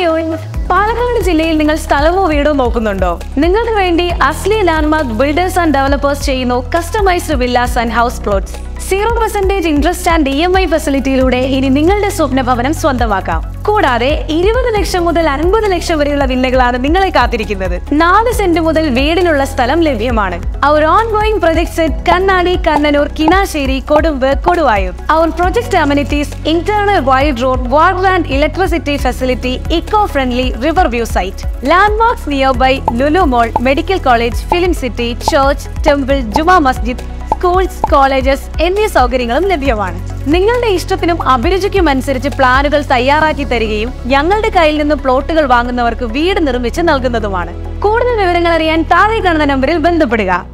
hi Palakkad ജില്ലയിൽ നിങ്ങൾ സ്ഥലമോ വീടോ നോക്കുന്നുണ്ടോ നിങ്ങൾക്ക് വേണ്ടി അസ്ലി ലാൻഡ്മാർക്ക് ബിൽഡേഴ്സ് ആൻഡ് ഡെവലപ്പേഴ്സ് ചെയ്യുന്നു customised villas and house plots zero percentage interest and E M I ഫെസിലിറ്റിയിലൂടെ ഇനി നിങ്ങളുടെ സ്വപ്ന ഭവനം സ്വന്തമാക്കാം കൂടാതെ ഇരുപത് ലക്ഷം മുതൽ അൻപത് ലക്ഷം വരെയുള്ള വില്ലകളാണ് നിങ്ങളെ കാത്തിരിക്കുന്നത് നാല് സെന്റ് മുതൽ വീടിനുള്ള സ്ഥലം ലഭ്യമാണ് അവർ on ongoing projects Kannadi Kannanur Kinassery Kodumbu Koduvayur our project amenities internal wide road water and electricity facility eco friendly river view site landmarks nearby Lulu mall medical college film city church temple ജുമാ മസ്ജിദ് സ്കൂൾസ് കോളേജസ് എന്നീ സൗകര്യങ്ങളും ലഭ്യമാണ് നിങ്ങളുടെ ഇഷ്ടത്തിനും അഭിരുചിക്കും അനുസരിച്ച് പ്ലാനുകൾ തയ്യാറാക്കി തരികയും ഞങ്ങളുടെ കയ്യിൽ നിന്ന് പ്ലോട്ടുകൾ വാങ്ങുന്നവർക്ക് വീട് നിർമ്മിച്ച് നൽകുന്നതുമാണ് കൂടുതൽ വിവരങ്ങൾ അറിയാൻ താഴെ കാണുന്ന നമ്പറിൽ ബന്ധപ്പെടുക